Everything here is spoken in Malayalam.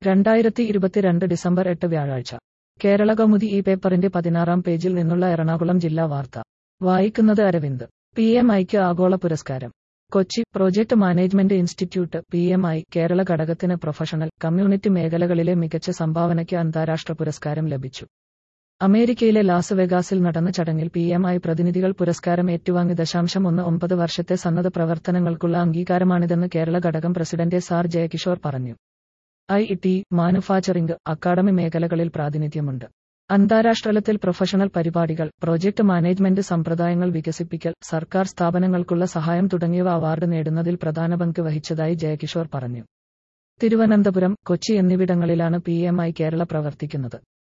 രണ്ടായിരത്തി ഇരുപത്തിരണ്ട് ഡിസംബർ എട്ട് വ്യാഴാഴ്ച കേരള കൗമുദി ഈ പേപ്പറിന്റെ പതിനാറാം പേജിൽ നിന്നുള്ള എറണാകുളം ജില്ലാ വാർത്ത വായിക്കുന്നത് അരവിന്ദ് പി എം ഐക്ക് ആഗോള പുരസ്കാരം Kochi project management institute P M I Kerala ഘടകത്തിന് പ്രൊഫഷണൽ കമ്മ്യൂണിറ്റി മേഖലകളിലെ മികച്ച സംഭാവനയ്ക്ക് അന്താരാഷ്ട്ര പുരസ്കാരം ലഭിച്ചു അമേരിക്കയിലെ ലാസ് വെഗാസിൽ നടന്ന ചടങ്ങിൽ പി എം ഐ പ്രതിനിധികൾ പുരസ്കാരം ഏറ്റുവാങ്ങി ദശാംശം ഒന്ന് ഒമ്പത് വർഷത്തെ സന്നദ്ധ പ്രവർത്തനങ്ങൾക്കുള്ള അംഗീകാരമാണിതെന്ന് കേരള ഘടകം പ്രസിഡന്റ് എസ് ആർ ജയകിഷോർ പറഞ്ഞു ഐ ടി മാനുഫാക്ചറിംഗ് അക്കാദമി മേഖലകളിൽ പ്രാതിനിധ്യമുണ്ട് അന്താരാഷ്ട്രതലത്തിൽ പ്രൊഫഷണൽ പരിപാടികൾ പ്രോജക്ട് മാനേജ്മെന്റ് സമ്പ്രദായങ്ങൾ വികസിപ്പിക്കൽ സർക്കാർ സ്ഥാപനങ്ങൾക്കുള്ള സഹായം തുടങ്ങിയവ അവാർഡ് നേടുന്നതിൽ പ്രധാന പങ്ക് വഹിച്ചതായി ജയകിഷോർ പറഞ്ഞു തിരുവനന്തപുരം കൊച്ചി എന്നിവിടങ്ങളിലാണ് പി എം ഐ കേരള പ്രവർത്തിക്കുന്നത്